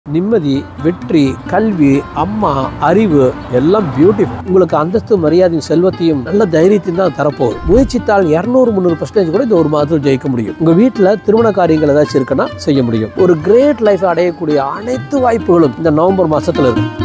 நிம்மதி வெற்றி கல்வி அம்மா அறிவு எல்லாம் பியூட்டிஃபுல் உங்களுக்கு அந்தஸ்து மரியாதையும் செல்வத்தையும் நல்ல தைரியத்தையும் தான் தரப்போகுது முயற்சித்தால் இரநூறு முந்நூறு பர்சன்டேஜ் கூட இந்த ஒரு மாதத்தில் ஜெயிக்க முடியும் உங்க வீட்டில் திருமண காரியங்கள் ஏதாச்சும் இருக்குன்னா செய்ய முடியும் ஒரு கிரேட் லைஃப் அடையக்கூடிய அனைத்து வாய்ப்புகளும் இந்த நவம்பர் மாசத்துல இருக்கு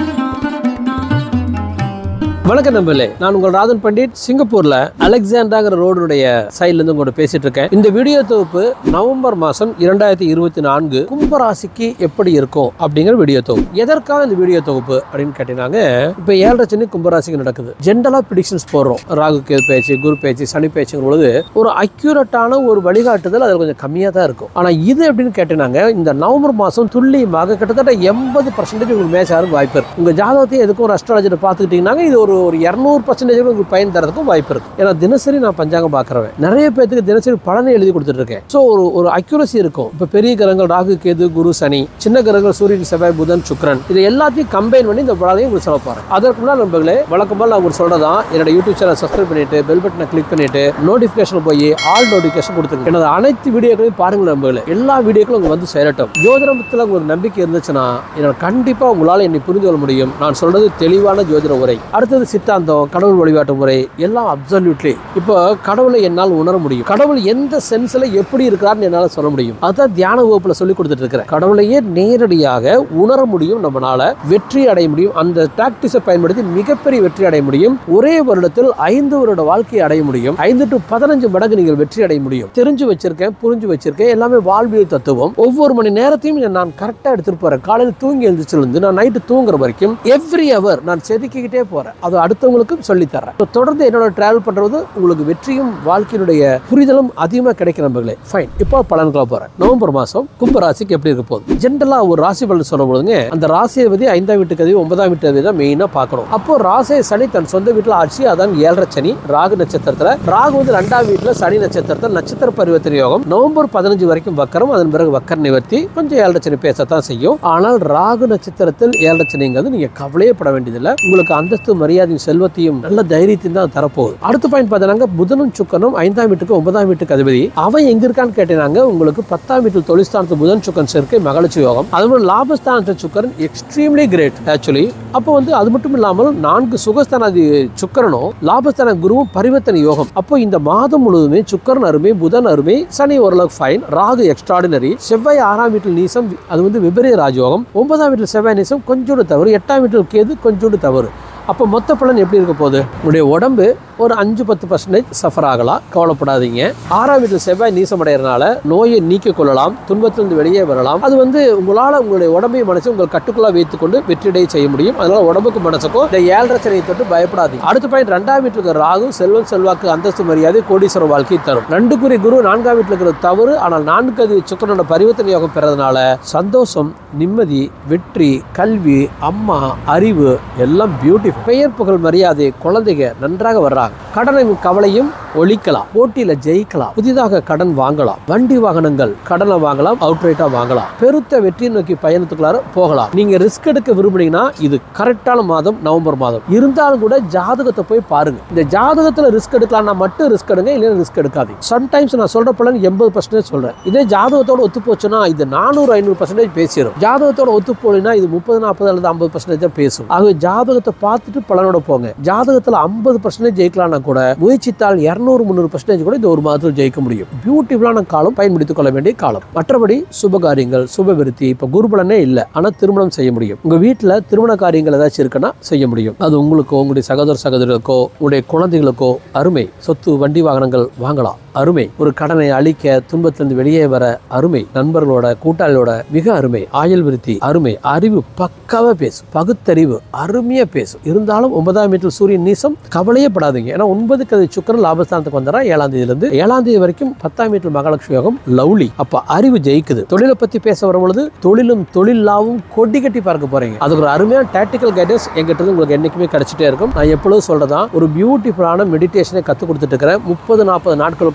வணக்கம் நம்பலே நான் உங்கள் ராதன் பண்டிட் சிங்கப்பூர்ல அலெக்சாண்டாங்கிற ரோடுடைய சைட்ல இருந்து உங்களோட பேசிட்டு இருக்கேன் இந்த வீடியோ தொகுப்பு நவம்பர் மாசம் இரண்டாயிரத்தி இருபத்தி நான்கு கும்பராசிக்கு எப்படி இருக்கும் அப்படிங்கிற வீடியோ தொகுப்பு எதற்காக இந்த வீடியோ தொகுப்பு அப்படின்னு கேட்டீங்கன்னா இப்ப ஏழரை சனி கும்பராசிக்கு நடக்குது ஜென்ரலா ப்ரிடிக்ஷன்ஸ் போடுறோம் ராகு கேது பேச்சு குரு பேச்சு சனி பேச்சுங்கிற பொழுது ஒரு அக்யூரட்டான ஒரு வழிகாட்டுதல் அதில் கொஞ்சம் கம்மியாக தான் இருக்கும் ஆனா இது அப்படின்னு கேட்டீங்கன்னா இந்த நவம்பர் மாசம் துல்லியமாக கிட்டத்தட்ட எண்பது பர்சன்டேஜ் உங்களுக்கு மேட்ச் ஆகிறதுக்கு வாய்ப்பு இருக்கு உங்க ஜாதகத்தை எதுக்கும் ஒரு அஸ்ட்ராலஜரை பார்த்துக்கிட்டீங்கன்னா இது ஒரு ஒரு இரநூறு பர்சன்டேஜ் உங்களுக்கு பயன் தரதுக்கும் வாய்ப்பு இருக்கு ஏன்னா தினசரி நான் பஞ்சாங்கம் பார்க்குறேன் நிறைய பேருக்கு தினசரி பலனை எழுதி கொடுத்துட்டு இருக்கேன் ஸோ ஒரு ஒரு அக்யூரசி இருக்கும் இப்போ பெரிய கிரகங்கள் ராகு கேது குரு சனி சின்ன கிரகங்கள் சூரியன் செவ்வாய் புதன் சுக்கிரன் இது எல்லாத்தையும் கம்பைன் பண்ணி இந்த பலனையும் உங்களுக்கு சொல்ல போறேன் அதற்கு முன்னாடி நண்பர்களே வழக்கம் போல நான் உங்களுக்கு சொல்றதான் என்னோட யூடியூப் சேனல் சப்ஸ்கிரைப் பண்ணிட்டு பெல் பட்டனை கிளிக் பண்ணிட்டு நோட்டிஃபிகேஷன் போய் ஆல் நோட்டிஃபிகேஷன் கொடுத்துருங்க எனது அனைத்து வீடியோக்களையும் பாருங்க நண்பர்களே எல்லா வீடியோக்களும் உங்களுக்கு வந்து சேரட்டும் ஜோதிடத்தில் உங்களுக்கு நம்பிக்கை இருந்துச்சுன்னா என்னோட கண்டிப்பா உங்களால் என்னை புரிந்து கொள்ள முடியும் நான் சொல்றது தெளிவான ஜோதிட உரை அடுத்தது சித்தாந்தம் கடவுள் வழிபாட்டு முறை எல்லாம் அப்சல்யூட்லி இப்போ கடவுளை என்னால் உணர முடியும் கடவுள் எந்த சென்ஸ்ல எப்படி இருக்கிறார்னு என்னால் சொல்ல முடியும் அதான் தியான வகுப்புல சொல்லி கொடுத்துட்டு இருக்கிறேன் கடவுளையே நேரடியாக உணர முடியும் நம்மளால வெற்றி அடைய முடியும் அந்த டாக்டிஸை பயன்படுத்தி மிகப்பெரிய வெற்றி அடைய முடியும் ஒரே வருடத்தில் ஐந்து வருட வாழ்க்கையை அடைய முடியும் ஐந்து டு பதினஞ்சு மடங்கு நீங்கள் வெற்றி அடைய முடியும் தெரிஞ்சு வச்சிருக்கேன் புரிஞ்சு வச்சிருக்கேன் எல்லாமே வாழ்வியல் தத்துவம் ஒவ்வொரு மணி நேரத்தையும் நான் கரெக்டாக எடுத்துட்டு போறேன் காலையில் தூங்கி எழுந்திரிச்சிலிருந்து நான் நைட்டு தூங்குற வரைக்கும் எவ்ரி அவர் நான் செதுக்கிக்கிட்டே போறேன் அது அடுத்தவங்களுக்கும் சொல்லி தரேன் So, தொடர்ந்து என்னோட டிராவல் பண்றது உங்களுக்கு வெற்றியும் வாழ்க்கையினுடைய புரிதலும் அதிகமாக கிடைக்கிற நம்பர்களே ஃபைன் இப்போ பலன்களை போறேன் நவம்பர் மாசம் கும்ப ராசிக்கு எப்படி இருக்க போகுது ஜென்ரலா ஒரு ராசி பலன் சொல்லும் பொழுதுங்க அந்த ராசியை பத்தி ஐந்தாம் வீட்டுக்கு அதிபதி ஒன்பதாம் வீட்டு அதிபதி தான் மெயினா பார்க்கணும் அப்போ ராசியை சனி தன் சொந்த வீட்டுல ஆட்சி அதான் ஏழரை சனி ராகு நட்சத்திரத்துல ராகு வந்து ரெண்டாம் வீட்டுல சனி நட்சத்திரத்தில் நட்சத்திர பரிவர்த்தனை யோகம் நவம்பர் பதினஞ்சு வரைக்கும் வக்கரம் அதன் பிறகு வக்கர நிவர்த்தி கொஞ்சம் ஏழரை சனி பேசத்தான் செய்யும் ஆனால் ராகு நட்சத்திரத்தில் ஏழரை சனிங்கிறது நீங்க கவலையே பட வேண்டியதில்லை உங்களுக்கு அந்தஸ்து மரியாதையும் செல்வத்தையும் நல்ல தைரியத்தையும் தான் தரப்போகுது அடுத்த பாயிண்ட் பார்த்தீங்கன்னா புதனும் சுக்கனும் ஐந்தாம் வீட்டுக்கு ஒன்பதாம் வீட்டுக்கு அதிபதி அவன் எங்க இருக்கான்னு கேட்டீங்கன்னா உங்களுக்கு பத்தாம் வீட்டில் தொழில்ஸ்தானத்து புதன் சுக்கன் சேர்க்கை மகளிச்சு யோகம் அது மாதிரி லாபஸ்தானத்து சுக்கரன் எக்ஸ்ட்ரீம்லி கிரேட் ஆக்சுவலி அப்போ வந்து அது மட்டும் இல்லாமல் நான்கு சுகஸ்தானாதி சுக்கரனும் லாபஸ்தான குருவும் பரிவர்த்தனை யோகம் அப்போ இந்த மாதம் முழுவதுமே சுக்கரன் அருமை புதன் அருமை சனி ஓரளவுக்கு ஃபைன் ராகு எக்ஸ்ட்ராடினரி செவ்வாய் ஆறாம் வீட்டில் நீசம் அது வந்து விபரீத ராஜயோகம் ஒன்பதாம் வீட்டில் செவ்வாய் நீசம் கொஞ்சோண்டு தவறு எட்டாம் வீட்டில் கேது கொஞ்சோண்டு தவறு அப்போ மொத்த பலன் எப்படி இருக்க போகுது உங்களுடைய உடம்பு ஒரு அஞ்சு பத்து பர்சன்டேஜ் சஃபர் ஆகலாம் கவலைப்படாதீங்க ஆறாம் வீட்டில் செவ்வாய் நீசமடைகிறனால நோயை நீக்கிக் கொள்ளலாம் துன்பத்திலிருந்து வெளியே வரலாம் அது வந்து உங்களால் உங்களுடைய உடம்பையும் மனசு உங்கள் கட்டுக்குள்ளே வைத்துக்கொண்டு வெற்றியடைய செய்ய முடியும் அதனால உடம்புக்கு மனசுக்கும் இந்த ஏழரை சனியை தொட்டு பயப்படாதீங்க அடுத்த பாயிண்ட் ரெண்டாம் வீட்டில் இருக்கிற ராகு செல்வம் செல்வாக்கு அந்தஸ்து மரியாதை கோடீஸ்வர வாழ்க்கை தரும் ரெண்டு குறி குரு நான்காம் வீட்டில் இருக்கிற தவறு ஆனால் நான்கு அது சுக்கரனோட பரிவர்த்தனை யோகம் பெறதுனால சந்தோஷம் நிம்மதி வெற்றி கல்வி அம்மா அறிவு எல்லாம் பியூட்டிஃபுல் பெயர் புகழ் மரியாதை குழந்தைங்க நன்றாக வர்றாங்க கடனையும் கவலையும் ஒழிக்கலாம் போட்டியில ஜெயிக்கலாம் புதிதாக கடன் வாங்கலாம் வண்டி வாகனங்கள் கடனை வாங்கலாம் அவுட்ரைட்டா வாங்கலாம் பெருத்த வெற்றி நோக்கி பயணத்துக்குள்ளார போகலாம் நீங்க ரிஸ்க் எடுக்க விரும்புனீங்கன்னா இது கரெக்டான மாதம் நவம்பர் மாதம் இருந்தாலும் கூட ஜாதகத்தை போய் பாருங்க இந்த ஜாதகத்துல ரிஸ்க் எடுக்கலாம்னா மட்டும் ரிஸ்க் எடுங்க இல்லைன்னா ரிஸ்க் எடுக்காதீங்க சம்டைம்ஸ் நான் சொல்ற பலன் எண்பது பர்சன்டேஜ் சொல்றேன் இதே ஜாதகத்தோட ஒத்து போச்சுன்னா இது நானூறு ஐநூறு பர்சன்டேஜ் பேசிடும் ஜாதகத்தோட ஒத்து போலினா இது முப்பது நாற்பது அல்லது ஐம்பது பர்சன்டேஜ் தான் பேசும் ஆகவே ஜாதகத்தை பார்த்துட்டு பலனோட போங்க ஜாதகத்துல ஐம்பது பர்சன்டேஜ் ஜெயிக்கலாம்னா கூட முயற்சித்தால் இரநூறு முந்நூறு பர்சன்டேஜ் கூட இந்த ஒரு மாதத்தில் ஜெயிக்க முடியும் பியூட்டிஃபுல்லான காலம் பயன்படுத்திக் கொள்ள வேண்டிய காலம் மற்றபடி சுப காரியங்கள் சுப விருத்தி இப்போ குருபலனே இல்லை ஆனால் திருமணம் செய்ய முடியும் உங்க வீட்டில் திருமண காரியங்கள் ஏதாச்சும் இருக்குன்னா செய்ய முடியும் அது உங்களுக்கோ உங்களுடைய சகோதர சகோதரிகளுக்கோ உங்களுடைய குழந்தைகளுக்கோ அருமை சொத்து வண்டி வாகனங்கள் வாங்கலாம் அருமை ஒரு கடனை அழிக்க துன்பத்திலிருந்து வெளியே வர அருமை நண்பர்களோட கூட்டாளியோட மிக அருமை ஆயுள் விருத்தி அருமை அறிவு பக்காவா பேசும் பகுத்தறிவு அருமையா பேசும் இருந்தாலும் ஒன்பதாம் வீட்டில் சூரியன் நீசம் கவலையே படாதீங்க ஏன்னா ஒன்பது கதை சுக்கரன் லாபஸ்தானத்துக்கு வந்தா ஏழாம் தேதியில இருந்து ஏழாம் தேதி வரைக்கும் பத்தாம் வீட்டில் மகாலட்சுமி யோகம் லவ்லி அப்ப அறிவு ஜெயிக்குது தொழிலை பத்தி பேச வரும் பொழுது தொழிலும் தொழிலாவும் கொடி கட்டி பார்க்க போறீங்க அதுக்கு ஒரு அருமையான டாக்டிக்கல் கைடன்ஸ் எங்கிட்ட இருந்து உங்களுக்கு என்னைக்குமே கிடைச்சிட்டே இருக்கும் நான் எப்பொழுதும் சொல்றதா ஒரு பியூட்டிஃபுல்லான மெடிடேஷனை கத்து கொடுத்துட்டு இருக்கிறேன் முப்பது நாற்பது நாட்களுக்குள்ள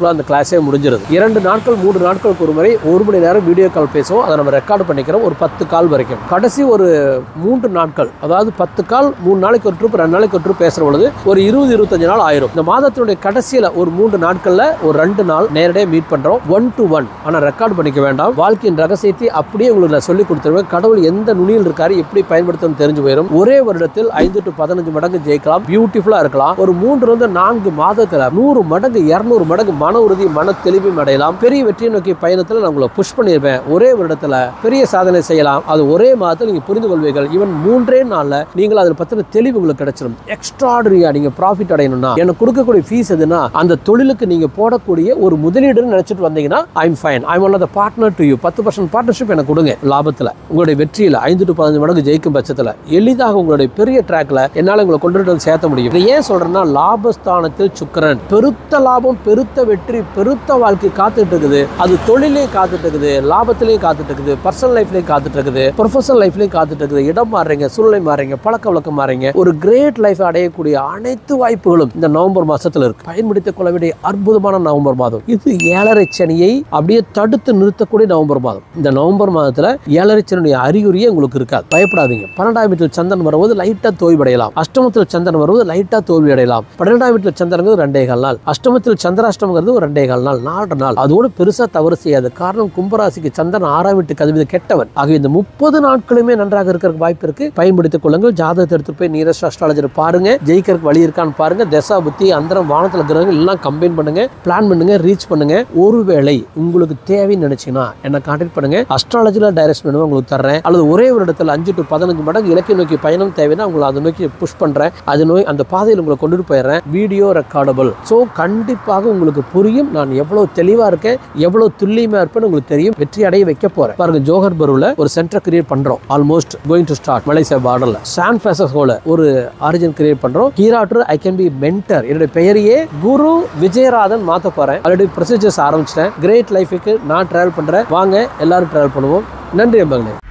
நாட்களில் அந்த கிளாஸே முடிஞ்சிருது இரண்டு நாட்கள் மூன்று நாட்களுக்கு ஒரு முறை ஒரு மணி நேரம் வீடியோ கால் பேசுவோம் அதை நம்ம ரெக்கார்டு பண்ணிக்கிறோம் ஒரு பத்து கால் வரைக்கும் கடைசி ஒரு மூன்று நாட்கள் அதாவது பத்து கால் மூணு நாளைக்கு ஒரு ட்ரிப் ரெண்டு நாளைக்கு ஒரு ட்ரிப் பேசுற பொழுது ஒரு இருபது இருபத்தஞ்சு நாள் ஆயிரும் இந்த மாதத்தினுடைய கடைசியில் ஒரு மூன்று நாட்களில் ஒரு ரெண்டு நாள் நேரடியாக மீட் பண்ணுறோம் ஒன் டு ஒன் ஆனால் ரெக்கார்ட் பண்ணிக்க வேண்டாம் வாழ்க்கையின் ரகசியத்தை அப்படியே உங்களுக்கு நான் சொல்லி கொடுத்துருவேன் கடவுள் எந்த நுனியில் இருக்காரு எப்படி பயன்படுத்தணும் தெரிஞ்சு போயிடும் ஒரே வருடத்தில் ஐந்து டு பதினஞ்சு மடங்கு ஜெயிக்கலாம் பியூட்டிஃபுல்லாக இருக்கலாம் ஒரு மூன்று இருந்து நான்கு மாதத்தில் நூறு மடங்கு இரநூறு மடங்கு மன உறுதி மன தெளிவும் அடையலாம் பெரிய வெற்றியை நோக்கி பயணத்தில் நான் உங்களை புஷ் பண்ணியிருப்பேன் ஒரே வருடத்தில் பெரிய சாதனை செய்யலாம் அது ஒரே மாதத்தில் நீங்கள் புரிந்து கொள்வீர்கள் ஈவன் மூன்றே நாளில் நீங்கள் அதில் பற்றின தெளிவு உங்களுக்கு கிடைச்சிடும் எக்ஸ்ட்ராடரியாக நீங்கள் ப்ராஃபிட் அடையணும்னா எனக்கு கொடுக்கக்கூடிய ஃபீஸ் எதுனா அந்த தொழிலுக்கு நீங்கள் போடக்கூடிய ஒரு முதலீடுன்னு நினச்சிட்டு வந்தீங்கன்னா I'm fine I'm one of partner to you பத்து பர்சன்ட் பார்ட்னர்ஷிப் எனக்கு கொடுங்க லாபத்தில் உங்களுடைய வெற்றியில் ஐந்து டு பதினஞ்சு மடங்கு ஜெயிக்கும் பட்சத்தில் எளிதாக உங்களுடைய பெரிய ட்ராக்ல என்னால் உங்களை கொண்டுட்டு வந்து சேர்த்த முடியும் இதை ஏன் சொல்றேன்னா லாபஸ்தானத்தில் சுக்கிரன் பெருத்த லாபம் பெருத்த வெற்றி பெருத்த வாழ்க்கை காத்துட்டு இருக்குது அது தொழிலையும் காத்துட்டு இருக்குது லாபத்திலையும் காத்துட்டு இருக்குது பர்சனல் லைஃப்லையும் காத்துட்டு இருக்குது ப்ரொஃபஷனல் லைஃப்லையும் காத்துட்டு இருக்குது இடம் மாறுறீங்க சூழ்நிலை மாறுறீங்க பழக்க வழக்கம் மாறுறீங்க ஒரு கிரேட் லைஃப் அடையக்கூடிய அனைத்து வாய்ப்புகளும் இந்த நவம்பர் மாசத்துல இருக்கு பயன்படுத்திக் கொள்ள வேண்டிய அற்புதமான நவம்பர் மாதம் இது ஏழரை சனியை அப்படியே தடுத்து நிறுத்தக்கூடிய நவம்பர் மாதம் இந்த நவம்பர் மாதத்துல ஏழரை சனியுடைய அறிகுறியே உங்களுக்கு இருக்காது பயப்படாதீங்க பன்னெண்டாம் வீட்டில் சந்திரன் வரும்போது லைட்டா தோய்வடையலாம் அஷ்டமத்தில் சந்திரன் வரும்போது லைட்டா தோல்வி அடையலாம் பன்னிரெண்டாம் வீட்டில் சந்திரங்கிறது ரெண்டே கால் நாள் அஷ்டமத்தில் சந்திராஷ்டமங்கிறது ஒரு ரெண்டே கால் நாள் நாலு நாள் அதோடு பெருசா தவறு செய்யாது காரணம் கும்பராசிக்கு சந்திரன் ஆறாம் வீட்டுக்கு அதிபதி கெட்டவன் ஆக இந்த முப்பது நாட்களுமே நன்றாக இருக்கிற வாய்ப்பு இருக்கு பயன்படுத்திக் கொள்ளுங்கள் ஜாதகத்தை எடுத்து போய் நீரஸ்ட் அஸ்ட்ராலஜர் பாருங்க ஜெயிக்கிறதுக்கு வழி இருக்கான்னு பாருங்க தசா புத்தி அந்தரம் வானத்துல கிரகங்கள் எல்லாம் கம்பைன் பண்ணுங்க பிளான் பண்ணுங்க ரீச் பண்ணுங்க ஒருவேளை உங்களுக்கு தேவைன்னு நினைச்சீங்கன்னா என்ன கான்டாக்ட் பண்ணுங்க அஸ்ட்ராலஜில டைரக்ஷன் வேணுமா உங்களுக்கு தர்றேன் அல்லது ஒரே ஒரு இடத்துல அஞ்சு டு பதினஞ்சு மடங்கு இலக்கை நோக்கி பயணம் தேவைன்னா உங்களை அதை நோக்கி புஷ் பண்றேன் அது நோய் அந்த பாதையில் உங்களை கொண்டுட்டு போயிடுறேன் வீடியோ ரெக்கார்டபிள் ஸோ கண்டிப்பாக உங்களுக்கு புரியும் நான் எவ்வளவு தெளிவா இருக்கேன் எவ்வளவு துல்லியமா இருப்பேன்னு உங்களுக்கு தெரியும் வெற்றி அடைய வைக்க போறேன் பாருங்க ஜோஹர் பருவில் ஒரு சென்டர் கிரியேட் பண்றோம் almost going to start Malaysia பார்டர்ல சான் பிரான்சிஸ்கோல ஒரு ஆரிஜின் கிரியேட் பண்றோம் ஹீராட்டர் ஐ கேன் பி மென்டர் என்னுடைய பெயரையே குரு விஜயராதன் மாத்த போறேன் ஆல்ரெடி ப்ரொசீஜர்ஸ் ஆரம்பிச்சிட்டேன் கிரேட் லைஃபுக்கு நான் டிராவல் பண்றேன் வாங்க எல்லாரும் டிராவல் பண்ணுவோம் நன்றி அம்பங்களே